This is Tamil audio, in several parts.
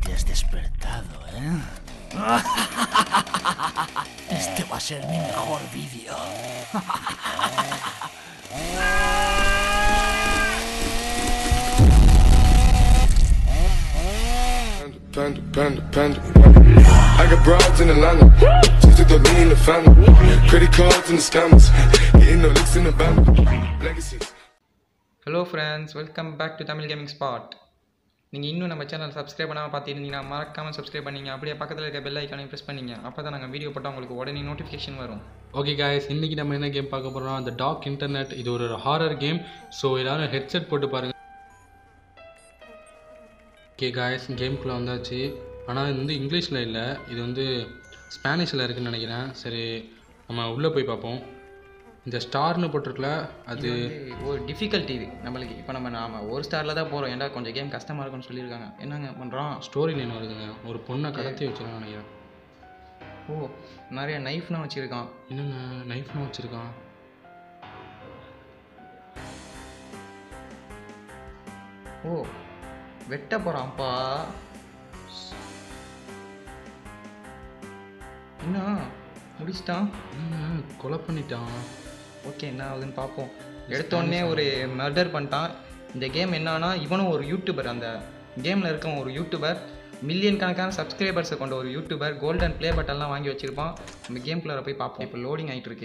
te has despertado, ¿eh? Este va a ser mi mejor vídeo. Panda, panda, panda. I got broads in Atlanta. Just to throw me in the family. Credit cards and the scammers. Getting no licks in the band. Legacies. Hello friends welcome back to Tamil gaming spot நீங்கள் இன்னும் நம்ம சேனல் சப்ஸ்கிரைப் பண்ணாமல் பார்த்துருந்தீங்கன்னா மறக்காமல் சப்ஸ்கிரைப் பண்ணீங்க அப்படியே பக்கத்தில் இருக்க பெல் ஐக்கானையும் ப்ரெஸ் பண்ணீங்க அப்போ தான் நாங்கள் வீடியோ போட்டால் உங்களுக்கு உடனே நோட்டிஃபிகேஷன் வரும் ஓகே காய்ஸ் இன்றைக்கி நம்ம என்ன கேம் பார்க்க போகிறோம் அந்த டாக் இன்டர்நெட் இது ஒரு ஹாரர் கேம் ஸோ எல்லாரும் ஹெட்செட் போட்டு பாருங்கள் ஓகே காய்ஸ் கேம்குள்ளே வந்தாச்சு ஆனால் இது வந்து இங்கிலீஷில் இல்லை இது வந்து ஸ்பானிஷில் இருக்குன்னு நினைக்கிறேன் சரி நம்ம உள்ளே போய் பார்ப்போம் இந்த ஸ்டார்னு போட்டிருக்கல அது இது ஒரு டிஃபிகல்ட்டி இது நம்மளுக்கு இப்போ நம்ம நாம ஒரு ஸ்டாரில் தான் போகிறோம் ஏன்டா கொஞ்சம் கேம் கஷ்டமாக இருக்கும்னு சொல்லியிருக்காங்க என்னங்க பண்ணுறோம் ஸ்டோரி லைன் வருதுங்க ஒரு பொண்ணை கடத்தி வச்சிருக்கான்னு நினைக்கிறேன் ஓ நிறைய நைஃப்லாம் வச்சுருக்கான் என்னங்க நைஃப்னு வச்சுருக்கான் ஓ வெட்ட போகிறான்ப்பா என்ன முடிச்சிட்டான் என்னங்க கொலை பண்ணிட்டான் ஓகே என்ன ஆகுதுன்னு பார்ப்போம் எடுத்த உடனே ஒரு மர்டர் பண்ணிட்டான் இந்த கேம் என்னன்னா இவனும் ஒரு யூடியூபர் அந்த கேமில் இருக்க ஒரு யூடியூபர் மில்லியன் கணக்கான சப்ஸ்கிரைபர்ஸை கொண்ட ஒரு யூடியூபர் கோல்டன் ப்ளே பட்டன்லாம் வாங்கி வச்சிருப்பான் நம்ம கேம்குள்ளே போய் பார்ப்போம் இப்போ லோடிங் ஆகிட்டு இருக்கு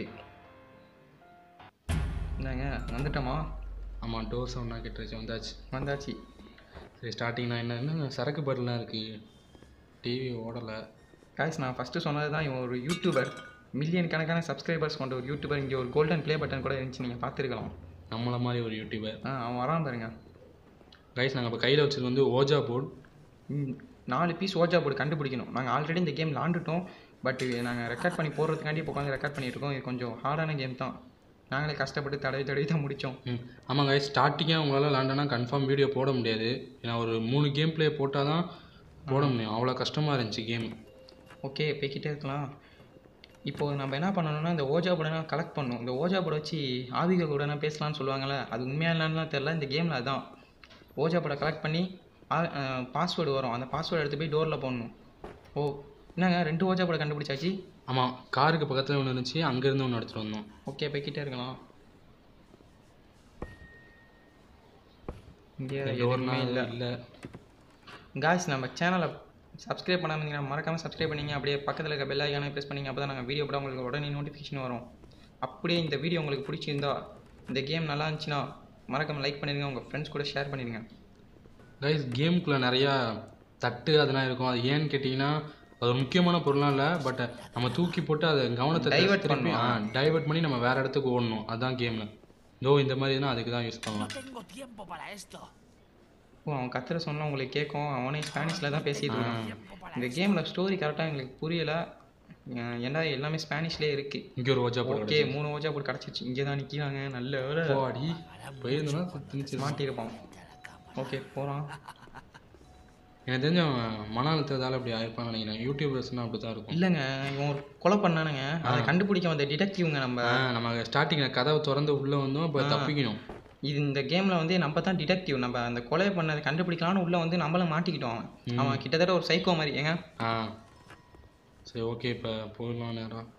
என்னங்க வந்துட்டோமா ஆமாம் டோர் சவுண்டாக கெட்டுருச்சு வந்தாச்சு வந்தாச்சு சரி ஸ்டார்டிங்னா என்ன என்ன சரக்கு பருலாம் இருக்குது டிவி ஓடலை காய்ஸ் நான் ஃபஸ்ட்டு சொன்னது தான் இவன் ஒரு யூடியூபர் மில்லியன் கணக்கான சப்ஸ்கிரைபர்ஸ் கொண்ட ஒரு யூடியூபர் இங்கே ஒரு கோல்டன் ப்ளே பட்டன் கூட இருந்துச்சு நீங்கள் பார்த்துருக்கலாம் நம்மள மாதிரி ஒரு யூடியூபர் ஆ அவன் வரான் பாருங்க கைஸ் நாங்கள் இப்போ கையில் வச்சது வந்து ஓஜா போர்ட் ம், நாலு பீஸ் ஓஜா போர்டு கண்டுபிடிக்கணும் நாங்கள் ஆல்ரெடி இந்த கேம் விளாண்டுட்டோம் பட் நாங்கள் ரெக்கார்ட் பண்ணி போடுறதுக்காண்டி இப்போ உட்காந்து ரெக்கார்ட் பண்ணிட்டு இருக்கோம் இது கொஞ்சம் ஹார்டான கேம் தான் நாங்களே கஷ்டப்பட்டு தடவி தடவி தான் முடித்தோம் ம் ஆமாம் கைஸ் ஸ்டார்டிங்காக உங்களால் விளாண்டனா கன்ஃபார்ம் வீடியோ போட முடியாது ஏன்னா ஒரு மூணு கேம் ப்ளே போட்டால் தான் போட முடியும் அவ்வளோ கஷ்டமாக இருந்துச்சு கேம் ஓகே போய்கிட்டே இருக்கலாம் இப்போ நம்ம என்ன பண்ணணும்னா இந்த ஓஜா போர்டை கலெக்ட் பண்ணணும் இந்த ஓஜா போர்டை வச்சு ஆவிக கூட பேசலாம்னு சொல்லுவாங்கள்ல அது உண்மையா என்னன்னு தெரில இந்த கேமில் அதான் ஓஜா போர்டை கலெக்ட் பண்ணி பாஸ்வேர்டு வரும் அந்த பாஸ்வேர்டு எடுத்து போய் டோரில் போடணும் ஓ என்னங்க ரெண்டு ஓஜா போர்டை கண்டுபிடிச்சாச்சு ஆமாம் காருக்கு பக்கத்தில் ஒன்று இருந்துச்சு அங்கேருந்து ஒன்று எடுத்துகிட்டு வந்தோம் ஓகே போய்கிட்டே இருக்கலாம் இங்கே டோர்னா எதுவுமே இல்லை இல்லை காய்ஸ் நம்ம சேனலை சப்ஸ்கிரைப் பண்ணாமல் இருந்தீங்கன்னா மறக்காமல் சப்ஸ்கிரைப் பண்ணீங்க அப்படியே பக்கத்தில் இருக்க பெல் ஐக்கானே ப்ரெஸ் பண்ணீங்க அப்போ தான் நாங்கள் வீடியோ போட உங்களுக்கு உடனே நோட்டிஃபிகேஷன் வரும் அப்படியே இந்த வீடியோ உங்களுக்கு பிடிச்சிருந்தா இந்த கேம் நல்லா இருந்துச்சுன்னா மறக்காமல் லைக் பண்ணிடுங்க உங்கள் ஃப்ரெண்ட்ஸ் கூட ஷேர் பண்ணிடுங்க கைஸ் கேமுக்குள்ளே நிறையா தட்டு அதெல்லாம் இருக்கும் அது ஏன்னு கேட்டிங்கன்னா அது ஒரு முக்கியமான பொருளாக இல்லை பட் நம்ம தூக்கி போட்டு அதை கவனத்தை Divert திருப்பி பண்ணணும். டைவர்ட் பண்ணி நம்ம வேறு இடத்துக்கு ஓடணும் அதுதான் கேமில் இதோ இந்த மாதிரினா அதுக்கு தான் யூஸ் பண்ணலாம் Tengo tiempo para esto. ஓ அவன் கத்துற சொன்னால் உங்களுக்கு கேட்கும் அவனே ஸ்பானிஷில் தான் பேசிட்டு இருக்கான் இந்த கேமில் ஸ்டோரி கரெக்டாக எங்களுக்கு புரியலை அஹ் ஏன்னா எல்லாமே ஸ்பானிஷ்லேயே இருக்குது இங்கே ஒரு ஓஜா போர்டு ஓகே மூணு ஓஜா போட்டு கிடச்சிச்சு இங்கே தான் நிற்கிறாங்க நல்ல வேலை போடி போயிருந்தோன்னா திணிச்சு மாட்டியிருப்பான் ஓகே போகிறான் எனக்கு தெரிஞ்ச அவன் மன அழுத்தத்தால் அப்படி ஆயிருப்பான்னு நினைக்கிறேன் யூடியூபர்ஸ்னால் அப்படி தான் இருக்கும் இல்லைங்க இவன் ஒரு கொலை பண்ணானுங்க அதை கண்டுபிடிக்க வந்த டிடெக்டிவ்ங்க நம்ம ஆ, நம்ம ஸ்டார்டிங்கில் கதவை திறந்து உள்ளே வந்தோம் இப்போ தப்பிக்கணும் இது இந்த கேமில் வந்து நம்ம தான் டிடெக்டிவ் நம்ம அந்த கொலை பண்ணதை கண்டுபிடிக்கலாம்னு உள்ளே வந்து நம்மளும் மாட்டிக்கிட்டோம் அவன் அவன் கிட்டத்தட்ட ஒரு சைக்கோ மாதிரி ஏங்க ஆ சரி ஓகே இப்போ போயிடலாம் நேரம்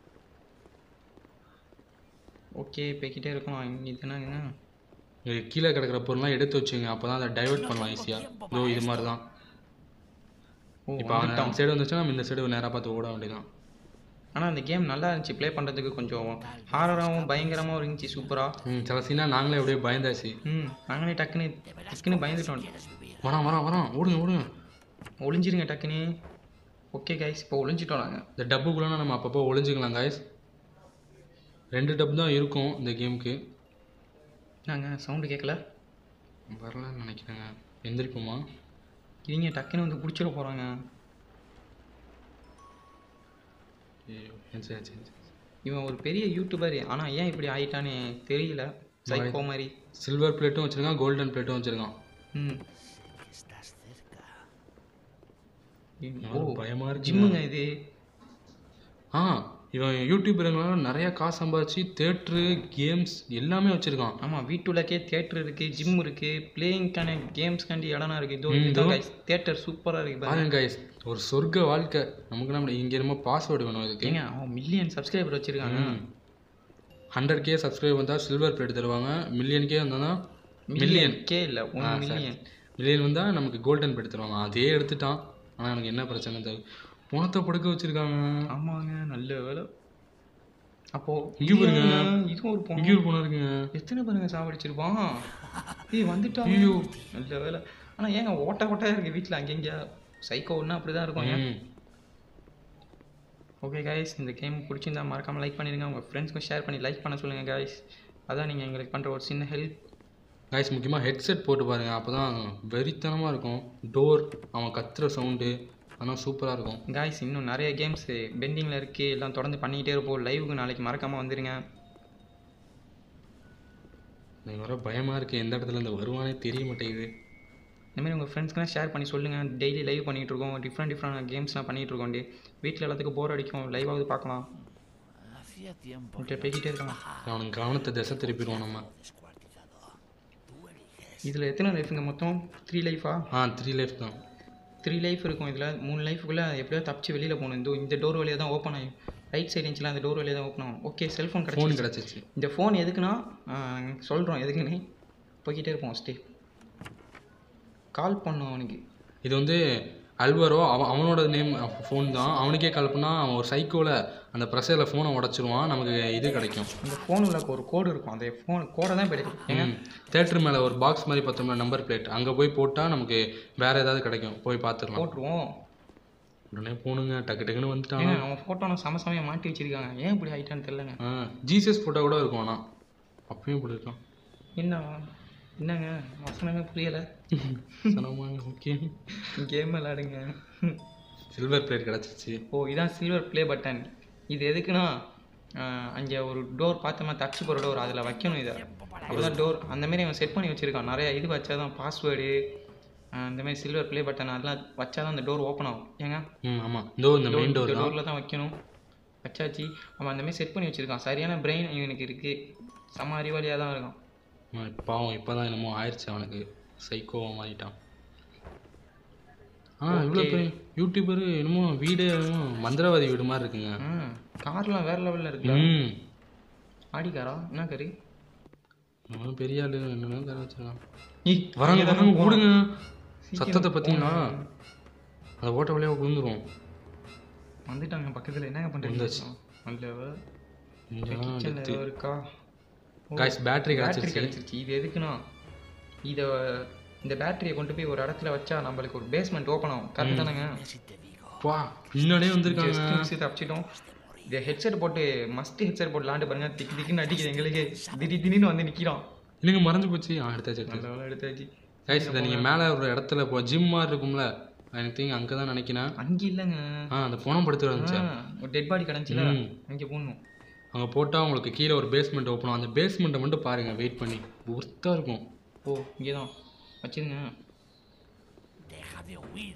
ஓகே போய்கிட்டே இருக்கோம் இங்கே இதுனாங்க இது கீழே கிடக்கிற பொருள்லாம் எடுத்து வச்சுங்க அப்போ தான் அதை டைவர்ட் பண்ணலாம் ஈஸியாக இதோ இது மாதிரி தான் ஓ இப்போ அவன் அந்த சைடு வந்துச்சுன்னா நம்ம இந்த சைடு நேராக பார்த்து ஓட வேண்டியதான் ஆனால் அந்த கேம் நல்லா இருந்துச்சு ப்ளே பண்ணுறதுக்கு கொஞ்சம் ஹாரராகவும் பயங்கரமாகவும் இருந்துச்சு சூப்பராக ம் சில சீனா நாங்களே அப்படியே பயந்தாச்சு ம் நாங்களே டக்குன்னு டக்குன்னு பயந்துட்டோம் வரான் வரான் வரான் ஓடுங்க ஓடுங்க ஒளிஞ்சிருங்க டக்குன்னு ஓகே கைஸ் இப்போ ஒளிஞ்சிட்டோம் நாங்கள் இந்த டப்புக்குள்ளே நம்ம அப்பப்போ ஒளிஞ்சுக்கலாம் காய்ஸ் ரெண்டு டப்பு தான் இருக்கும் இந்த கேமுக்கு நாங்கள் சவுண்டு கேட்கல வரலன்னு நினைக்கிறேங்க எந்திரிப்போமா இவங்க டக்குன்னு வந்து பிடிச்சிட போகிறாங்க ஐயோ சரி சரி சரி இவன் ஒரு பெரிய யூடியூபர் ஆனால் ஏன் இப்படி ஆயிட்டான்னு தெரியல சைக்கோ மாதிரி சில்வர் பிளேட்டும் வச்சுருக்கான் கோல்டன் பிளேட்டும் வச்சுருக்கான் ம் Estás cerca. ஓ பயமாக இருக்கு ஜிம்முங்க இது ஆ இவன் யூடியூபருங்களாம் நிறைய காசு சம்பாதிச்சு தேட்ரு கேம்ஸ் எல்லாமே வச்சுருக்கான் ஆமாம் வீட்டுலக்கே தேட்டர் இருக்குது ஜிம் இருக்குது பிளேயிங்க்கான கேம்ஸ்க்காண்டி இடம்லாம் இருக்குது இதோ ம், இதுதான் இதோ. guys தேட்டர் சூப்பராக இருக்குது பாருங்க பாருங்க guys ஒரு சொர்க்க வாழ்க்கை நமக்கு நம்ம இங்கே என்னமோ பாஸ்வேர்டு வேணும் இதுக்கு ஏங்க அவன் மில்லியன் சப்ஸ்கிரைபர் வச்சுருக்காங்க ஹண்ட்ரட் கே சப்ஸ்கிரைப் வந்தால் சில்வர் பிளேட் தருவாங்க மில்லியன் கே வந்தால் மில்லியன் கே இல்லை ஒன் மில்லியன் மில்லியன் வந்தால் நமக்கு கோல்டன் பிளேட் தருவாங்க அதே எடுத்துட்டான் ஆனால் எனக்கு என்ன பிரச்சனை தெரியல பணத்தை படுக்க வச்சிருக்காங்க ஆமாங்க நல்ல வேலை அப்போ இங்க பாருங்க. இதுவும் ஒரு பொண்ணு இங்கே ஒரு பொண்ணு இருக்குங்க எத்தனை பேருங்க சாவடிச்சிருப்பான் ஏய் வந்துட்டான் ஐயோ. நல்ல வேலை ஆனால் ஏங்க ஓட்ட ஓட்டையாக இருக்குது வீட்டில் அங்கெங்க சைக்கோ ஒன்றா அப்படி தான் இருக்கும் ஏன் ம். ஓகே காய்ஸ் இந்த கேம் பிடிச்சிருந்தா மறக்காமல் லைக் பண்ணிடுங்க உங்கள் ஃப்ரெண்ட்ஸ்க்கும் ஷேர் பண்ணி லைக் பண்ண சொல்லுங்கள் காய்ஸ் அதான் நீங்கள் எங்களுக்கு பண்ணுற ஒரு சின்ன ஹெல்ப் காய்ஸ் முக்கியமாக ஹெட்செட் போட்டு பாருங்க அப்போ தான் வெறித்தனமாக இருக்கும் டோர் அவன் கத்துற சவுண்டு ஆனால் சூப்பராக இருக்கும் காய்ஸ் இன்னும் நிறைய கேம்ஸ் பெண்டிங்கில் இருக்குது எல்லாம் தொடர்ந்து பண்ணிக்கிட்டே இருப்போம் லைவுக்கு நாளைக்கு மறக்காமல் வந்துடுங்க எனக்கு வர பயமாக இருக்குது எந்த இடத்துல இருந்து வருவானே தெரிய மாட்டேங்குது இந்த மாதிரி உங்கள் ஃப்ரெண்ட்ஸ்க்குலாம் ஷேர் பண்ணி சொல்லுங்கள் டெய்லி லைவ் பண்ணிகிட்டு இருக்கோம் டிஃப்ரெண்ட் டிஃப்ரெண்ட் கேம்ஸ்லாம் பண்ணிகிட்டு இருக்கோம் டி வீட்டில் எல்லாத்துக்கும் போர் அடிக்கும் லைவாவது பார்க்கலாம் Hacía tiempo ஓகே போய்கிட்டே இருக்கலாம் அவனுக்கு கவனத்தை திசை திருப்பிடுவோம் நம்ம descuartizado. Tú eliges. இதில் எத்தனை லைஃபுங்க மொத்தம் த்ரீ லைஃபா ஆ த்ரீ லைஃப் தான் த்ரீ லைஃப் இருக்கும் இதில் மூணு லைஃபுக்குள்ளே எப்படியோ தப்பிச்சு வெளியில் போகணும் இந்த இந்த டோர் வழியாக தான் ஓப்பன் ஆகும் ரைட் சைடு இருந்துச்சுல அந்த டோர் வழியாக தான் ஓப்பன் ஆகும் ஓகே செல்ஃபோன் ஃபோன் கிடச்சி கிடச்சிச்சு இந்த ஃபோன் எதுக்குன்னா சொல்கிறோம் எதுக்குன்னு போய்கிட்டே இருப்போம் ஸ்டே கால் பண்ணோம் அவனுக்கு இது வந்து அல்வரோ அவன் அவனோட நேம் ஃபோன் தான் அவனுக்கே கால் பண்ணால் அவன் ஒரு சைக்கோவில் அந்த ப்ரெஷரில் ஃபோனை உடச்சிருவான் நமக்கு இது கிடைக்கும் அந்த ஃபோனில் ஒரு கோடு இருக்கும் அந்த ஃபோன் கோடை தான் இப்போ எடுக்கும் ஏங்க தேட்டர் மேலே ஒரு பாக்ஸ் மாதிரி பார்த்தோம்னா நம்பர் பிளேட் அங்கே போய் போட்டால் நமக்கு வேறு ஏதாவது கிடைக்கும் போய் பார்த்துடலாம் போட்டுருவோம் உடனே போகணுங்க டக்கு டக்குன்னு வந்துட்டான் ஏங்க அவன் ஃபோட்டோ நான் சம சமயம் மாட்டி வச்சிருக்காங்க ஏன் இப்படி ஆயிட்டான்னு தெரியலங்க ஆ ஜீசஸ் ஃபோட்டோ கூட இருக்கும் ஆனால் அப்பயும் இப்படி இருக்கும் என்ன என்னங்க வசனமே புரியலை சனமாங்க ஓகே கேம் விளாடுங்க சில்வர் பிளேட் கிடச்சிச்சு ஓ இதான் சில்வர் ப்ளே பட்டன் இது எதுக்குன்னா அங்கே ஒரு டோர் பார்த்தோமா தச்சு போகிற டோர் அதில் வைக்கணும் இதை அப்பதான் டோர் அந்த மாதிரி அவன் செட் பண்ணி வச்சுருக்கான் நிறைய இது வச்சாதான் பாஸ்வேர்டு இந்த மாதிரி சில்வர் ப்ளே பட்டன் அதெல்லாம் வச்சாதான் அந்த டோர் ஓப்பன் ஆகும் ஏங்க ம் ஆமாம் இதோ இந்த மெயின் டோர் தான் டோரில் தான் வைக்கணும் வச்சாச்சு அவன் அந்த மாதிரி செட் பண்ணி வச்சுருக்கான் சரியான பிரெயின் இவனுக்கு இருக்குது செம அறிவாளியாக தான் இருக்கான் ஆ, பாவம் இப்போ தான் என்னமோ ஆயிடுச்சு அவனுக்கு சைக்கோவாக மாறிட்டான் ஆ இவ்வளோ பெரிய யூடியூபர் என்னமோ வீடு என்னமோ மந்திரவாதி வீடு மாதிரி இருக்குங்க ம் கார்லாம் வேறு லெவலில் இருக்குல்ல ம் ஆடி காரா என்ன கறி அவன் பெரிய ஆளு என்னென்ன கரை வச்சிருக்கான் ஏய், வராங்க இங்க தானே வராங்க போகணும். ஓடுங்க சீக்கிரம் சத்தத்தை பார்த்தீங்களா போங்க. அந்த ஓட்ட வழியாக விழுந்துரும் வந்துட்டாங்க பக்கத்தில் என்னங்க பண்ணுறீங்க வந்துச்சு. நல்ல இங்கெல்லாம் கிச்சனில் எடுத்து ஏதோ இருக்கா காய்ஸ் பேட்டரி பேட்டரி கிடச்சிருச்சு கிடச்சிருச்சு இது எதுக்குன்னா இதை இந்த பேட்டரியை கொண்டு போய் ஒரு இடத்துல வச்சா நம்மளுக்கு ஒரு பேஸ்மெண்ட் ஓப்பன் ஆகும் கரெக்ட் தானேங்க Si te digo, வா பின்னாடியே வந்திருக்காங்க ஜஸ்ட் மிஸ் தப்பிச்சிட்டோம் இந்த ஹெட்செட் போட்டு மஸ்ட் ஹெட்செட் போட்டு லாண்டு பாருங்க திக்கி திக்கின்னு அடிக்குது எங்களுக்கு திடீர் திடீர்னு வந்து நிற்கிறோம் இல்லைங்க மறைஞ்சு போச்சு ஆ எடுத்தாச்சு எடுத்தாச்சு நல்ல வேலை எடுத்தாச்சு கைஸ் இதை நீங்கள் மேலே ஒரு இடத்துல இப்போ ஜிம் மாதிரி இருக்கும்ல எனக்கு திங்க் அங்கே தான் நினைக்கிறேன் அங்கே இல்லைங்க ஆ அந்த போனம் படுத்து வந்துச்சு ஆ, ஒரு டெட் பாடி கிடந்துச்சுல ம். அங்கே போடணும் அங்கே போட்டால் உங்களுக்கு கீழே ஒரு பேஸ்மெண்ட் ஓப்பன் அந்த பேஸ்மெண்ட்டை மட்டும் பாருங்கள் வெயிட் பண்ணி ஒர்த்தாக இருக்கும் ஓ இங்கே தான் வச்சிருங்க deja de huir.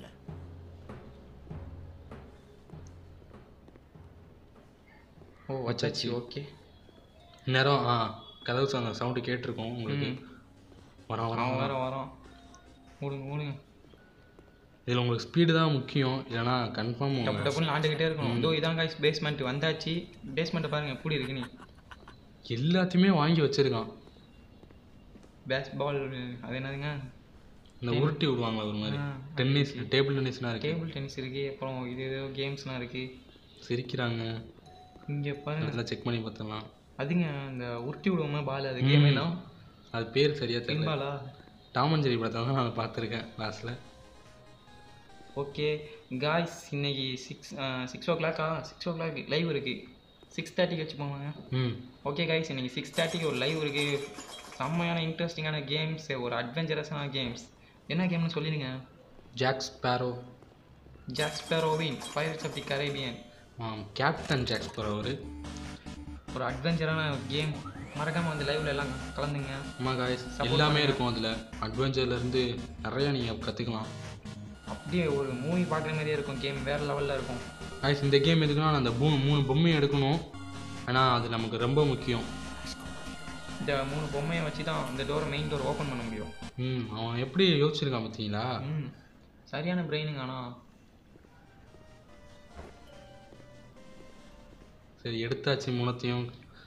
ஓ வச்சாச்சு ஓகே நேரம் ஆ கதவு அந்த சவுண்டு கேட்டிருக்கோம் உங்களுக்கு ம். வரோம் அவன் வரோம் வேற வரான் ஓடுங்க ஓடுங்க இதில் உங்களுக்கு ஸ்பீடு தான் முக்கியம் இல்லைன்னா கன்ஃபார்ம் டப்பு டப்புன்னு ஆண்டுக்கிட்டே இருக்கணும் இதோ இதான் காய்ஸ் பேஸ்மெண்ட் வந்தாச்சு பேஸ்மெண்ட்டை பாருங்க எப்படி இருக்கு நீ எல்லாத்தையுமே வாங்கி வச்சிருக்கான் பேஸ் பால் அது என்னதுங்க இந்த உருட்டி விடுவாங்க ஒரு மாதிரி ஆ, டென்னிஸ் டேபிள் டென்னிஸ்லாம் இருக்கு டேபிள் டென்னிஸ் இருக்கு அப்புறம் இது ஏதோ கேம்ஸ்லாம் இருக்கு சிரிக்கிறாங்க இங்கே பாருங்க அதெல்லாம் செக் பண்ணி பார்த்தலாம் அதுங்க இந்த உருட்டி விடுவோமா பால் அது கேம் எல்லாம் அது பேர் சரியா தெரியல பின்பாலா டாமஞ்சேரி படத்தை தான் நான் பார்த்துருக்கேன் கிளாஸில் ஓகே காய்ஸ் இன்னைக்கு சிக்ஸ் சிக்ஸ் ஓ கிளாக்கா சிக்ஸ் ஓ கிளாக் லைவ் இருக்கு சிக்ஸ் தேர்ட்டிக்கு வச்சுப்போங்க ம் ஓகே காய்ஸ் இன்னைக்கு சிக்ஸ் தேர்ட்டிக்கு ஒரு லைவ் இருக்கு செம்மையான இன்ட்ரெஸ்டிங்கான கேம்ஸ் ஒரு அட்வென்ச்சரஸான கேம்ஸ் என்ன கேம்னு சொல்லிடுங்க ஜாக் ஸ்பேரோ ஜாக்ஸ்பெரோவின் pirates of the Caribbean captain Jack Sparrow அவர் ஒரு அட்வென்ச்சரான கேம் மறக்காம வந்து லைவ்ல எல்லாம் கலந்துங்க ஆமாம் காய்ஸ் எல்லாமே இருக்கும் அதில் அட்வென்ச்சர்லேருந்து நிறையா நீங்கள் கற்றுக்கலாம் அப்படியே ஒரு மூவி பார்க்குற மாதிரியே இருக்கும் கேம் வேறு லெவலில் இருக்கும் காய்ஸ் இந்த கேம் எதுக்குன்னா அந்த மூணு மூணு பொம்மையை எடுக்கணும் ஆனால் அது நமக்கு ரொம்ப முக்கியம் இந்த மூணு பொம்மையை வச்சு தான் இந்த டோரை மெயின் டோர் ஓப்பன் பண்ண முடியும் ம் அவன் எப்படி யோசிச்சிருக்கான் பார்த்தீங்களா ம் சரியான பிரெயினுங்க ஆனால் சரி எடுத்தாச்சு மூணத்தையும்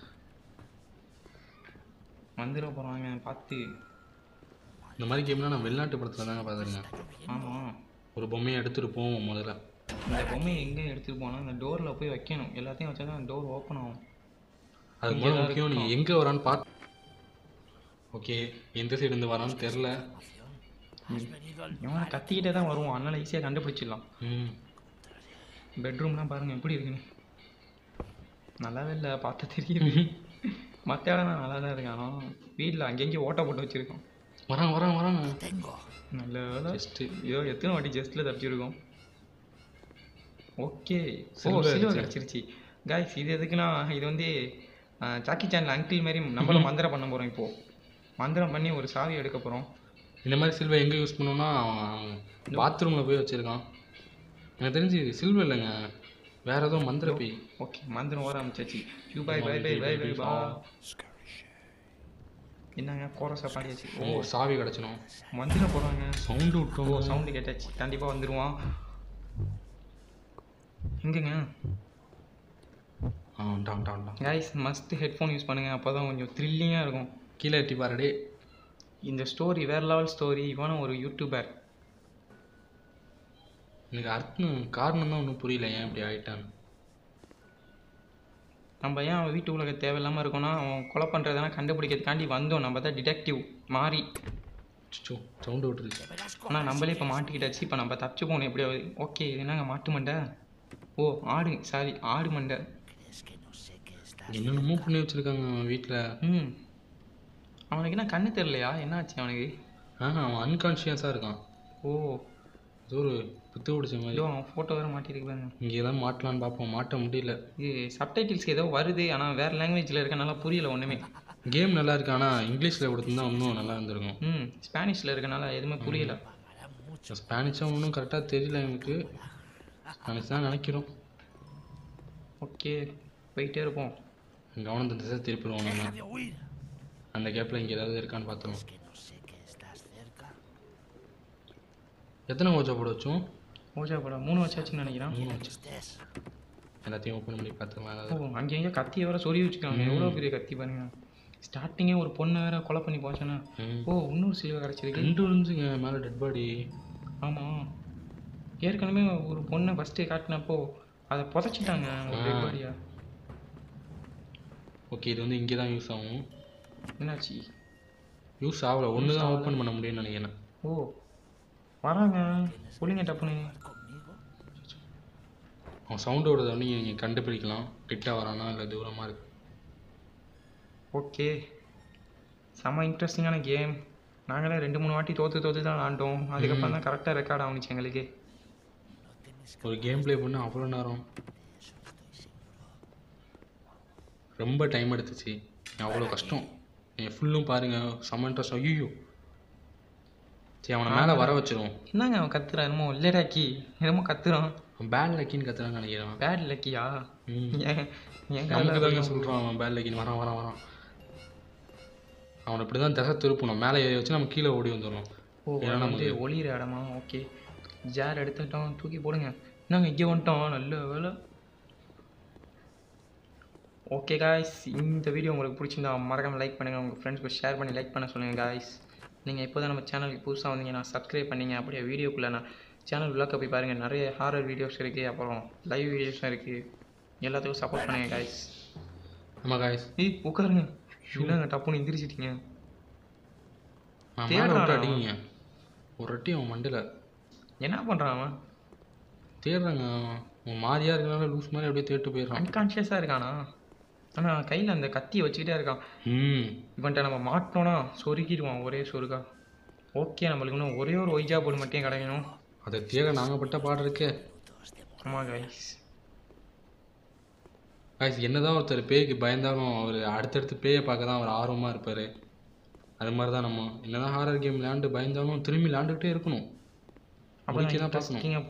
வந்துட போகிறாங்க பார்த்து இந்த மாதிரி கேம்லாம் நான் வெளிநாட்டு படத்தில் தாங்க பார்த்துருக்கேன் ஆமாம் ஒரு பொம்மையை எடுத்துகிட்டு போவோம் முதல்ல இந்த பொம்மையை எங்கே எடுத்துகிட்டு போனால் இந்த டோரில் போய் வைக்கணும் எல்லாத்தையும் வச்சா தான் டோர் ஓப்பன் ஆகும் அது இங்க முதல்ல தான் முக்கியம் நீங்கள் எங்கே வரான்னு பார்த்து ஓகே எந்த சைடு இருந்து வரான்னு தெரில இவன் கத்திக்கிட்டே தான் வருவான் அதனால் ஈஸியாக கண்டுபிடிச்சிடலாம் ம் பெட்ரூம்லாம் பாருங்கள் எப்படி இருக்குன்னு நல்லாவே இல்லை பார்த்தா தெரியுது மற்ற இடம்லாம் நல்லா தான் இருக்கு ஆனால் வீட்டில் அங்கங்கேயும் ஓட்டை போட்டு வச்சுருக்கோம் வராங்க வராங்க வராங்க நல்ல வேலை ஜஸ்ட்டு ஐயோ எத்தனை வாட்டி ஜஸ்ட்டில் தப்பிச்சிருக்கோம் ஓகே ஓ Silver சில்வர் அடிச்சு. கிடச்சிருச்சு காய்ஸ் இது எதுக்குன்னா இது வந்து அஹ், ஜாக்கி சேனல் அங்கிள் மாதிரி நம்மளும் மந்திரம் பண்ண போகிறோம் இப்போது மந்திரம் பண்ணி ஒரு சாவி எடுக்க போகிறோம் இந்த மாதிரி சில்வர் எங்கே யூஸ் பண்ணோம்னா பாத்ரூமில் போய் வச்சுருக்கான் எனக்கு தெரிஞ்சு சில்வர் இல்லைங்க வேற ஏதோ மந்திர பை ஓகே மந்திரம் ஓர ஆரம்பிச்சாச்சு யூ பை பை பை பை பை பா என்னங்க கோரஸாக பாடியாச்சு ஓ ஓ சாவி கிடச்சிடும் மந்திரம் போடுறாங்க சவுண்டு ஓ விட்டோம் சவுண்டு கேட்டாச்சு கண்டிப்பாக வந்துடுவான் எங்கங்க ஆ டான் டான் டான் கைஸ் மஸ்ட் ஹெட்ஃபோன் யூஸ் பண்ணுங்க அப்போ தான் கொஞ்சம் த்ரில்லிங்காக இருக்கும் கீழே எட்டி பாருடே இந்த ஸ்டோரி வேறு லெவல் ஸ்டோரி இவனும் ஒரு யூடியூபர் எனக்கு அர்த்தம் காரணம் தான் ஒன்றும் புரியல ஏன் இப்படி ஆயிட்டான்னு நம்ம ஏன் அவன் வீட்டு உலக தேவையில்லாமல் இருக்கோம்னா அவன் கொலை பண்ணுறதெல்லாம் கண்டுபிடிக்கிறதுக்காண்டி வந்தோம் நம்ம தான் டிடெக்டிவ் மாறி சுச்சோ சவுண்டு விட்டுருச்சு ஆனால் நம்மளே இப்போ மாட்டிக்கிட்டாச்சு இப்போ நம்ம தப்பிச்சு போகணும் எப்படியாவது ஓகே இது என்னங்க மாட்டு மண்டை ஓ ஆடு சாரி ஆடு மண்டை என்னென்னமோ பண்ணி வச்சுருக்காங்க அவன் வீட்டில் ம் அவனுக்கு என்ன கண்ணு தெரியலையா என்னாச்சு அவனுக்கு ஆ அவன் அன்கான்ஷியஸாக இருக்கான் ஓ ஏதோ ஒரு புத்து பிடிச்ச மாதிரி ஐயோ அவன் ஃபோட்டோ வேறு மாட்டியிருக்கு பாருங்க இங்கே தான் மாட்டலான்னு பார்ப்போம் மாட்ட முடியல இது சப்டைட்டில்ஸ் ஏதோ வருது ஆனால் வேறு லாங்குவேஜில் இருக்கனால புரியல ஒன்றுமே கேம் நல்லா இருக்கு ஆனால் இங்கிலீஷில் கொடுத்துருந்தா இன்னும் நல்லா இருந்திருக்கும் ம் ஸ்பானிஷில் இருக்கனால எதுவுமே புரியல ஸ்பானிஷாக ஒன்றும் கரெக்டாக தெரியல எனக்கு ஸ்பானிஷ் தான் நினைக்கிறோம் ஓகே போயிட்டே இருப்போம் கவனத்தை திசை திருப்பிடுவோம் நம்ம de huir. அந்த கேப்பில் இங்கே ஏதாவது இருக்கான்னு பார்த்துருவோம் Que no sé que estás cerca. எத்தனை ஓஜா போட வச்சோம் ஓஜா படம் மூணு வச்சாச்சுன்னு நினைக்கிறேன் மூணு வச்சு Estés. எல்லாத்தையும் ஓப்பன் பண்ணி பார்த்துக்கலாம் ஓ ஏதாவது அங்கங்கே கத்தியை வேற சொறி வச்சுக்காங்க எவ்வளோ பெரிய கத்தி பாருங்க ஸ்டார்டிங்கே ஒரு பொண்ணை வேற கொலை பண்ணி போச்சானே ம். ஓ இன்னொரு சிலுவை கிடச்சிருக்கு ரெண்டு விழுந்துங்க மேலே டெட் பாடி ஆமாம் ஏற்கனவே ஒரு பொண்ணை ஃபஸ்ட்டு காட்டினப்போ அதை புதைச்சிட்டாங்க ஒரு ஆ. dead body ய. ஓகே இது வந்து இங்கே தான் யூஸ் ஆகும் என்னாச்சு யூஸ் ஆகல ஒன்று தான் ஓப்பன் பண்ண முடியும்னு நினைக்கிறேன் ஓ வராங்க புள்ளிங்க டப்புன்னு ¿Conmigo? அவன் சவுண்டு விடுறத வந்து நீங்கள் கண்டுபிடிக்கலாம் கிட்ட வரானா இல்லை தூரமாக இருக்கு ஓகே செம்ம இன்ட்ரெஸ்டிங்கான கேம் நாங்களே ரெண்டு மூணு வாட்டி தோற்று தோற்று தான் விளாண்டோம் அதுக்கப்புறம் தான் கரெக்டாக ரெக்கார்ட் ஆகுனுச்சு எங்களுக்கு ஒரு கேம் ப்ளே பண்ண அவ்வளோ நேரம் ரொம்ப டைம் எடுத்துச்சு அவ்வளோ கஷ்டம் நீங்கள் ஃபுல்லும் பாருங்கள் செம்ம இன்ட்ரெஸ்ட் ஐயோ சரி அவனை மேலே வர வச்சிருவோம் என்னங்க அவன் கத்துறான் என்னமோ இல்லடாக்கி என்னமோ கத்துறான் அவன் பேட் லக்கின்னு கத்துறான்னு நினைக்கிறேன் பேட் லக்கியா ம். ஏன் என் நமக்கு தாங்க காலில் சொல்கிறான் அவன் பேட் லக்கின்னு வரான் வரான் வரான் அவனை இப்படி தான் திசை திருப்பணும் மேலே ஏறி வச்சு நம்ம கீழே ஓடி வந்துடணும் ஓ ஏன்னா அது வந்து நமக்கு ஒளியிற இடமா ஓகே ஜேர் எடுத்துக்கிட்டோம் தூக்கி போடுங்க நாங்கள் இங்கே வந்துட்டோம் நல்ல வேலை ஓகே காய்ஸ் இந்த வீடியோ உங்களுக்கு பிடிச்சிருந்தா மறக்காம லைக் பண்ணுங்கள் உங்கள் ஃப்ரெண்ட்ஸ்க்கு ஷேர் பண்ணி லைக் பண்ண சொல்லுங்கள் காய்ஸ் நீங்கள் இப்போ தான் நம்ம சேனலுக்கு புதுசாக வந்தீங்கன்னா சப்ஸ்கிரைப் பண்ணீங்க அப்படியே வீடியோக்குள்ளே நான் சேனல் உள்ளக்க போய் பாருங்கள் நிறைய ஹாரர் வீடியோஸ் இருக்குது அப்புறம் லைவ் வீடியோஸும் இருக்குது எல்லாத்துக்கும் சப்போர்ட் பண்ணுங்கள் காய்ஸ் ஆமாம் காய்ஸ் ஏய் உட்காருங்க என்னங்க டப்புன்னு எந்திரிச்சிட்டீங்க நான் மேலே தேடுறானா விட்டு அவன்? அடிங்க ஒரு அட்டி அவன் மண்டில் என்ன பண்ணுறான் அவன் தேடுறாங்க அவன் மாதிரியா இருக்கனால லூஸ் மாதிரி அப்படியே தேட்டு போயிடுறான் அன்கான்ஷியஸாக இருக்கானா ஆனால் கையில் அந்த கத்தியை வச்சுக்கிட்டே இருக்கான் ம் இவன்ட்ட நம்ம மாட்டோம்னா சொருகிடுவான் ஒரே சொருகா ஓகே நம்மளுக்கு இன்னும் ஒரே ஒரு ஒய்ஜா போர்டு மட்டும் கிடைக்கணும் அதை தேட நாங்கள் பட்ட பாடு இருக்கே ஆமாம் கைஸ் காய்ஸ் என்னதான் ஒருத்தர் பேய்க்கு பயந்தாலும் அவர் அடுத்தடுத்து பேயை பார்க்க தான் அவர் ஆர்வமாக இருப்பார் அது மாதிரி தான் நம்ம என்னதான் ஹாரர் கேம் விளையாண்டு பயந்தாலும் திரும்பி விளையாண்டுக்கிட்டே இருக்கணும் முடிக்க தான் பார்க்கணும் இன்ட்ரெஸ்டிங்காக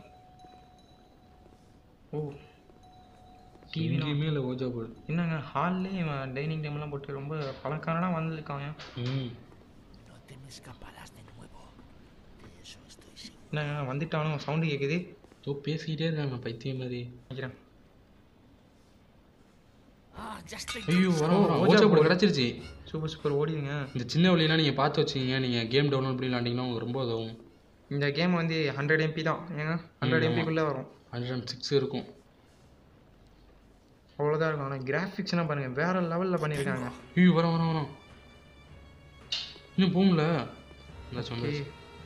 ஓ டிவி எங்கேயுமே இல்லை ஓஜா போர்டு என்னங்க ஹால்லே டைனிங் டேபிள்லாம் போட்டு ரொம்ப பழக்காரனா வந்திருக்காங்க ம் No te me escaparás de nuevo. De eso estoy seguro. என்னங்க வந்துட்டாலும் சவுண்டு கேட்குது தோ பேசிக்கிட்டே இருக்காங்க பைத்தியம் மாதிரி நினைக்கிறேன் Ah, ya estoy ஐயோ வர ஓ, வர ஓஜா ஓஜா போர்டு board. கிடச்சிருச்சு சூப்பர் சூப்பர் ஓடிடுங்க இந்த சின்ன வழியெல்லாம் நீங்கள் பார்த்து வச்சுக்கிங்க நீங்கள் கேம் டவுன்லோட் பண்ணி விளாண்டிங்கன்னா உங்களுக்கு ரொம்ப உதவும் இந்த கேம் வந்து ஹண்ட்ரட் எம்பி தான் ஏங்க ஹண்ட்ரட் ஆமா. எம்பிக்குள்ளே வரும் ஹண்ட்ரட் அண்ட் சிக்ஸ் இருக்கும் அவ்வளோதான் இருக்கும் ஆனால் கிராஃபிக்ஸ்லாம் பாருங்கள் வேற லெவலில் பண்ணியிருக்காங்க ஐயோ வரோம் வரோம் வரோம் இன்னும் போகல இந்த சொன்னது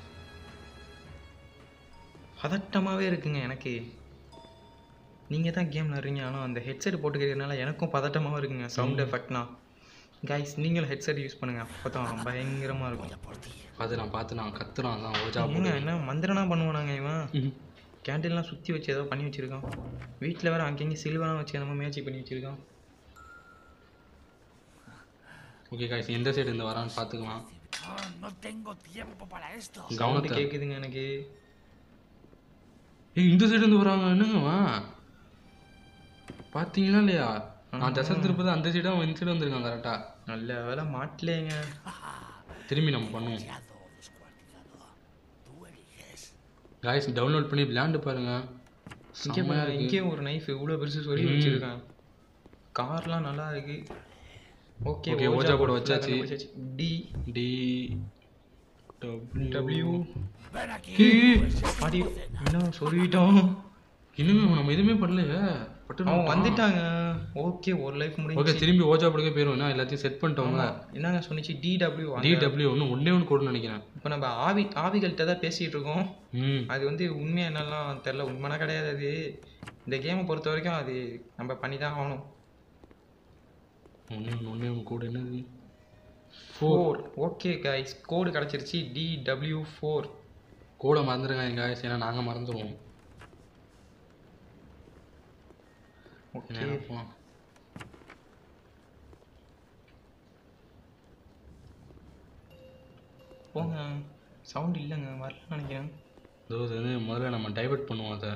பதட்டமாகவே இருக்குங்க எனக்கு நீங்கள் தான் கேம் விளாட்றீங்க ஆனால் அந்த ஹெட்செட் போட்டுக்கிறதுனால எனக்கும் பதட்டமாகவும் இருக்குங்க சவுண்ட் எஃபெக்ட்னா கைஸ் நீங்களும் ஹெட்செட் யூஸ் பண்ணுங்க அப்போ தான் பயங்கரமாக இருக்கும் அது நான் பார்த்து நான் கத்துறான் தான் ஓஜா ஏங்க போர்டு என்ன மந்திரனா பண்ணுவானாங்க இவன் ம். கேண்டீன்லாம் சுற்றி வச்சு ஏதோ பண்ணி வச்சிருக்கான் வீட்டில் வேற அங்கங்கே சில்வெலாம் வச்சு நம்ம மேட்ச் பண்ணி வச்சிருக்கான் ஓகே காய்ஸ் எந்த சைடு இந்த வரான்னு பார்த்துக்கலாம் Ah, no tengo tiempo para esto. Sound கவனத்தை கேட்குதுங்க எனக்கு ஏய் இந்த சைடு இருந்து வராங்க என்னங்கம்மா பார்த்தீங்களா இல்லையா நான் தசை திருப்பது அந்த சைடு அவன் இந்த சைடு வந்திருக்கான் கரெக்டா நல்ல வேலை மாட்டலேங்க திரும்பி நம்ம பண்ணுவோம் Descuartizado, descuartizado. Tú eliges. Guys download பண்ணி விளையாண்டு பாருங்க இங்கே செம்மையா இருக்கு இங்கே ஒரு நைஃப் இவ்வளோ பெருசு சொல்லி ம். வச்சிருக்கான் கார்லாம் நல்லா இருக்கு ஓகே Okay, ஓஜா போர்டு வச்சாச்சு. D D W Ven aquí. அடி என்ன சொல்லிட்டோம் இன்னுமே நம்ம எதுவுமே பண்ணலையே பட்டு அவன் வந்துட்டாங்க ஓகே ஒரு லைஃப் ஓகே முடிஞ்சு திரும்பி ஓஜா படுக்க போயிடும் என்ன எல்லாத்தையும் செட் பண்ணிட்டோம்ல என்னங்க சொன்னிச்சு டிடபிள்யூ டி டபிள்யூ ஒன்று ஒன்றே ஒன்று கூட நினைக்கிறேன் இப்போ நம்ம ஆவி ஆவிகள்கிட்ட தான் பேசிகிட்டு இருக்கோம் ம் அது வந்து உண்மை என்னெல்லாம் தெரில உண்மைனா கிடையாது அது இந்த கேமை பொறுத்த வரைக்கும் அது நம்ம பண்ணி தான் ஆகணும் ஒன்றே ஒன்று ஒன்றே ஒன்று கூட என்னது ஃபோர் ஓகே கைஸ் கோடு கிடச்சிருச்சு டி டபிள்யூ ஃபோர் கூட மறந்துடுங்க எங்க guys, ஏன்னா நாங்கள் மறந்துடுவோம் ஓகே நேரா போலாம். போங்க சவுண்ட் இல்லைங்க வரலன்னு நினைக்கிறேன் இதோ இது வந்து முதல்ல நம்ம டைவர்ட் பண்ணுவோம் அதை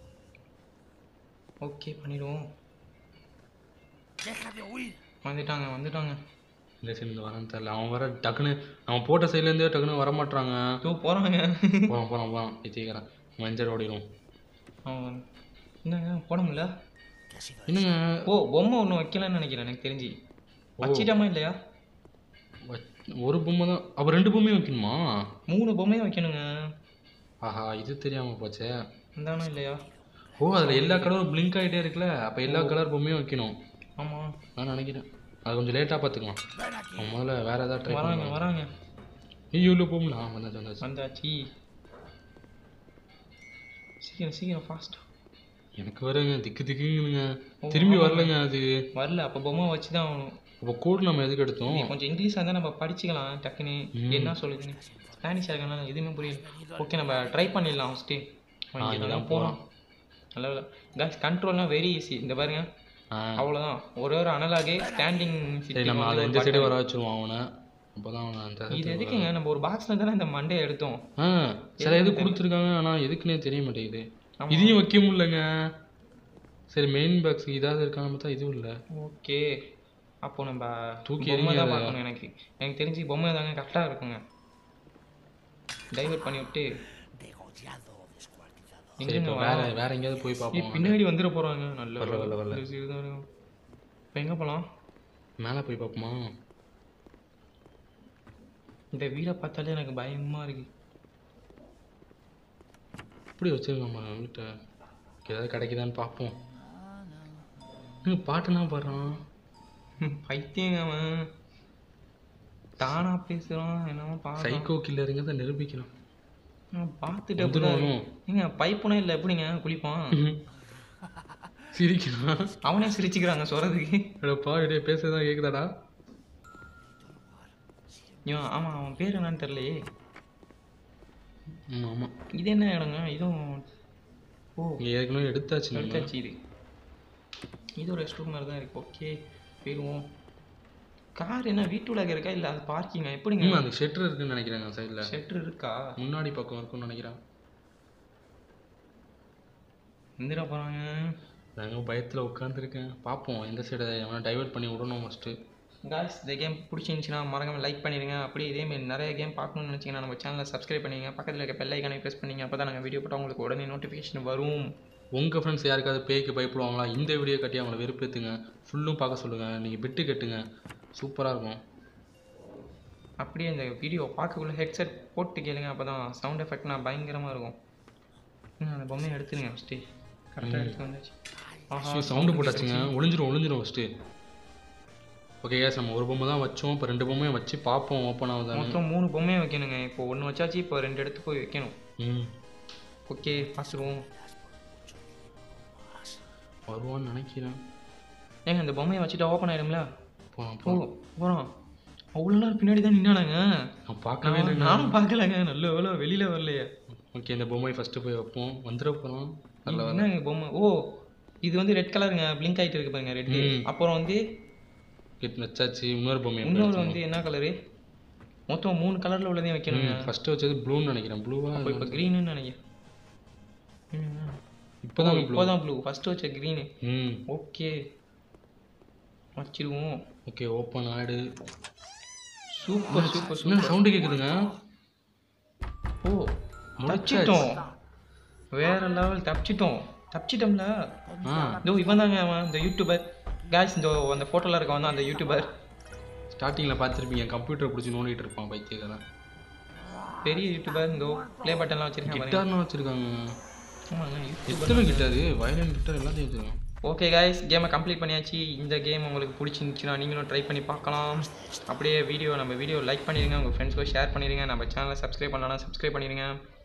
ஓகே பண்ணிடுவோம் Deja de huir. வந்துட்டாங்க வந்துட்டாங்க இந்த சைடு இருந்து வரான்னு தெரியல அவன் வர டக்குன்னு அவன் போட்ட சைட்லேருந்தே டக்குன்னு வர மாட்றாங்க இதோ போகிறாங்க போகிறான் போகிறான் போகிறான் வச்சுக்கிறேன் மஞ்சள் ஓடிடும் அவன் என்னங்க போட முடியல ¿Qué ha sido என்னங்க ஓ பொம்மை ஒன்று வைக்கலன்னு நினைக்கிறேன் எனக்கு தெரிஞ்சு வச்சிட்டோமா இல்லையா வ- ஒரு பொம்மை தான் அப்போ ரெண்டு பொம்மையும் வைக்கணுமா மூணு பொம்மையும் வைக்கணுங்க ஆஹா இது தெரியாமல் போச்சே இருந்தானா இல்லையா ஓ அதில் எல்லா கலரும் பிளிங்க் ஆகிட்டே இருக்குல்ல அப்போ எல்லா கலர் பொம்மையும் வைக்கணும் ஆமாம் நான் நினைக்கிறேன் அது கொஞ்சம் லேட்டாக பார்த்துக்கலாம் Ven aquí. அவன் முதல்ல வேற ஏதாவது ட்ரை வராங்க பண்ணுவாங்க வராங்க ஐயோ இல்லை போகல ஆ வந்தாச்சு வந்தாச்சு வந்தாச்சு சீக்கிரம் சீக்கிரம் ஃபாஸ்ட்டாக எனக்கு வருங்க திக்கு திக்குங்க திரும்பி வரலங்க அது வரல அப்போ பொம்மை வச்சு தான் ஆகணும் அப்போ கோட் நம்ம எதுக்கு எடுத்தோம் நீ கொஞ்சம் இங்கிலீஷாக இருந்தால் நம்ம படிச்சுக்கலாம் டக்குன்னு ம். என்ன சொல்லுதுன்னு ஸ்பானிஷாக இருக்கனால எதுவுமே புரியல ஓகே நம்ம ட்ரை பண்ணிடலாம் ஃபஸ்ட்டு ஆ, இங்கே இங்கதான் போகிறோம் நல்ல வேலை கேஸ் கண்ட்ரோல்லாம் வெரி ஈஸி இந்த பாருங்க ஆ அவ்வளோதான் ஒரே ஒரு அனலாகே ஸ்டாண்டிங் சரி நம்ம அதை இந்த சைடு வர வச்சுருவோம் அவனை அப்போ தான் அவனை அந்த இது இடத்துல எதுக்குங்க நம்ம ஒரு பாக்ஸில் தானே இந்த மண்டையை எடுத்தோம் ஆ சில இது கொடுத்துருக்காங்க ஆனால் எதுக்குன்னே தெரிய மாட்டேங்குது ஆமா. இதையும் வைக்க முடியலங்க சரி மெயின் பாக்ஸ் இதாவது இருக்கான்னு பார்த்தா இதுவும் இல்லை ஓகே அப்போ நம்ம தூக்கி பொம்மை எறிங்க தான் அதை. பார்க்கணும் எனக்கு எனக்கு தெரிஞ்சு பொம்மை தாங்க கரெக்டாக இருக்குங்க டைவர்ட் பண்ணி விட்டு Degollado, descuartizado. சரி எங்கேங்க இப்போ வரோம்? வேற வேற எங்கேயாவது போய் ஏய், பார்ப்போம் பின்னாடி வந்துட போகிறாங்க நல்ல வரல, வரல, வரல. இப்போ எங்கே போகலாம் மேலே போய் பார்ப்போமா இந்த வீடை பார்த்தாலே எனக்கு பயமாக இருக்கு இப்படி வச்சிருக்கோம் நம்ம வீட்டை ஏதாவது கிடைக்குதான்னு பார்ப்போம் இன்னும் பாட்டுலாம் பாடுறான் பைத்தியங்க அவன் தானா பேசுகிறான் என்னமோ பார்க்க சைக்கோ கில்லருங்கிறத நிரூபிக்கிறான் பார்த்துட்டு வந்துருவானோ? ஏங்க பைப்புனா இல்லை எப்படிங்க குளிப்பான் சிரிக்கிறான் அவனே சிரிச்சுக்கிறாங்க சொல்கிறதுக்கு அடப்பா இடையே பேசுறதா கேக்குதாடா இவன் ஆமாம் அவன் பேர் என்னன்னு தெரியலையே ஆமா ஆமா இது என்ன இடங்க இதுவும் ஓ இங்க ஏற்கனவே எடுத்தாச்சு நம்ம எடுத்தாச்சு இது இது ஒரு ரெஸ்ட் ரூம் மாதிரி தான் இருக்கு ஓகே போயிடுவோம் கார் என்ன வீட்டுல இருக்கா இல்லை அது பார்க்கிங்கா எப்படிங்க ம் அந்த ஷெட்டர் இருக்குன்னு நினைக்கிறேன் சைடில் ஷெட்ரு இருக்கா முன்னாடி பக்கம் இருக்கும்னு நினைக்கிறேன் எந்திரா போகிறாங்க நாங்கள் பயத்தில் உட்காந்துருக்கேன் பார்ப்போம் எந்த சைடை எவனா டைவர்ட் பண்ணி விடணும் ஃபஸ்ட்டு காய்ஸ் இந்த கேம் பிடிச்சிருந்துச்சின்னா மறக்காம லைக் பண்ணிடுங்க அப்படி இதேமாரி நிறைய கேம் பார்க்கணும்னு நினச்சிங்கன்னா நம்ம சேனலை சப்ஸ்கிரைப் பண்ணிங்க பக்கத்தில் இருக்க பெல் ஐக்கானை ப்ரெஸ் பண்ணிங்க அப்போ தான் நாங்கள் வீடியோ போட்டால் உங்களுக்கு உடனே நோட்டிஃபிகேஷன் வரும் உங்கள் ஃப்ரெண்ட்ஸ் யாருக்காவது பேய்க்கு பயப்படுவாங்களா இந்த வீடியோ கட்டி அவங்கள வெறுப்பேற்றுங்க ஃபுல்லும் பார்க்க சொல்லுங்கள் நீங்கள் பிட்டு கட்டுங்க சூப்பராக இருக்கும் அப்படியே இந்த வீடியோ பார்க்கக்குள்ள ஹெட்செட் போட்டு கேளுங்க அப்போ தான் சவுண்ட் எஃபெக்ட்னா பயங்கரமாக இருக்கும் இன்னும் அந்த பொம்மையை எடுத்துருங்க ஃபஸ்ட்டு கரெக்டாக எடுத்து வந்தாச்சு ஆஹா சவுண்டு போட்டாச்சுங்க ஒளிஞ்சிரும் ஒளிஞ்சிரும் ஃபஸ்ட்டு ஓகே கேஸ் நம்ம ஒரு பொம்மை தான் வச்சோம் இப்போ ரெண்டு பொம்மையை வச்சு பார்ப்போம் ஓப்பன் ஆகுதான்னு மொத்தம் மூணு பொம்மையை வைக்கணுங்க இப்போ ஒன்று வச்சாச்சு இப்போ ரெண்டு எடுத்து போய் வைக்கணும் ம் ஓகே பார்த்துருவோம் வருவான்னு நினைக்கிறேன் ஏங்க இந்த பொம்மையை வச்சுட்டு ஓப்பன் ஆகிடும்ல போகலாம் ஓ போகலாம் போகிறோம் அவ்வளோ நேரம் பின்னாடி தான் நின்னானாங்க நான் பார்க்கவே நான் இல்லைங்க நானும் பார்க்கலங்க நல்ல வேலை வெளியில் வரலையே ஓகே இந்த பொம்மையை ஃபஸ்ட்டு போய் வைப்போம் வந்துட போகலாம் நல்ல வேலை என்னங்க பொம்மை ஓ இது வந்து ரெட் கலருங்க பிளிங்க் ஆகிட்டு இருக்கு பாருங்க ரெட் ம். அப்புறம் வந்து இப்போ வச்சாச்சு இன்னொரு பொம்மை இன்னொரு வந்து என்ன கலரு மொத்தம் மூணு கலரில் உள்ளதையும் வைக்கணுங்க ஃபஸ்ட்டு வச்சது ப்ளூன்னு நினைக்கிறேன் ப்ளூவா அப்போ இப்போ க்ரீனுன்னு நினைக்கிறேன் இப்போ தான் ப்ளூ இப்போதான் ப்ளூ ஃபஸ்ட்டு வச்ச க்ரீனு ம் ஓகே வச்சிருவோம் ஓகே ஓப்பன் ஆடு சூப்பர் சூப்பர் என்ன சூப்பர் சவுண்டு கேட்குதுங்க ஓ தப்பிச்சிட்டோம் வேற லெவல் தப்பிச்சிட்டோம் தப்பிச்சிட்டோம்ல ஆ இதோ இவன் தாங்க அவன் இந்த யூடியூபர் காய்ஸ் இந்த அந்த ஃபோட்டோவில் இருக்கவன் தான் அந்த யூடியூபர் ஸ்டார்டிங்கில் பார்த்துருப்பீங்க கம்ப்யூட்டர் பிடிச்சி நோண்டிட்டு இருப்பான் பைத்தியக்காரன் பெரிய யூடியூபர் இந்த ப்ளே பட்டன்லாம் வச்சிருக்கேன் பாருங்க கிட்டார்னு வச்சுருக்காங்க ஆமாங்க யூடியூபர் எத்தனை கிட்டாரு வயலின் கிட்டார் எல்லாத்தையும் வச்சுருக்கான் ஓகே காய்ஸ் கேமை கம்ப்ளீட் பண்ணியாச்சு இந்த கேம் உங்களுக்கு பிடிச்சிருந்துச்சுன்னா நீங்களும் ட்ரை பண்ணி பார்க்கலாம் அப்படியே வீடியோ நம்ம வீடியோ லைக் பண்ணிடுங்க உங்கள் ஃப்ரெண்ட்ஸ்க்கு ஷேர் பண்ணிடுங்க நம்ம சேனலை சப்ஸ்கிரைப் பண்ணலாம் சப்ஸ்கிரைப் பண்ணிடுங்க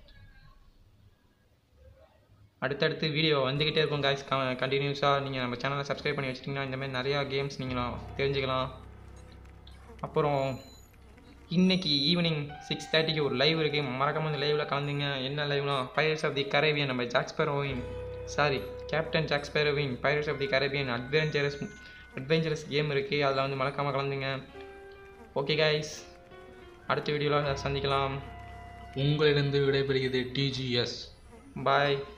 அடுத்தடுத்து வீடியோ வந்துக்கிட்டே இருக்கும் காய்ஸ் கண்டினியூஸாக நீங்கள் நம்ம சேனலை சப்ஸ்கிரைப் பண்ணி வச்சிட்டிங்கன்னா இந்த மாதிரி நிறையா கேம்ஸ் நீங்களும் தெரிஞ்சுக்கலாம் அப்புறம் இன்னைக்கு ஈவினிங் சிக்ஸ் தேர்ட்டிக்கு ஒரு லைவ் இருக்குது மறக்காம இந்த லைவில் கலந்துங்க என்ன லைவ்னா பைரட்ஸ் ஆஃப் தி கரேபியன் நம்ம ஜாக்ஸ்பெரோவின் சாரி கேப்டன் ஜாக்ஸ்பெரோவின் pirates of the Caribbean adventurous adventurous game இருக்குது அதில் வந்து மறக்காமல் கலந்துங்க ஓகே கைஸ் அடுத்த வீடியோவில் சந்திக்கலாம் உங்களிடம் விடைபெறுகிறது டிஜிஎஸ் பாய்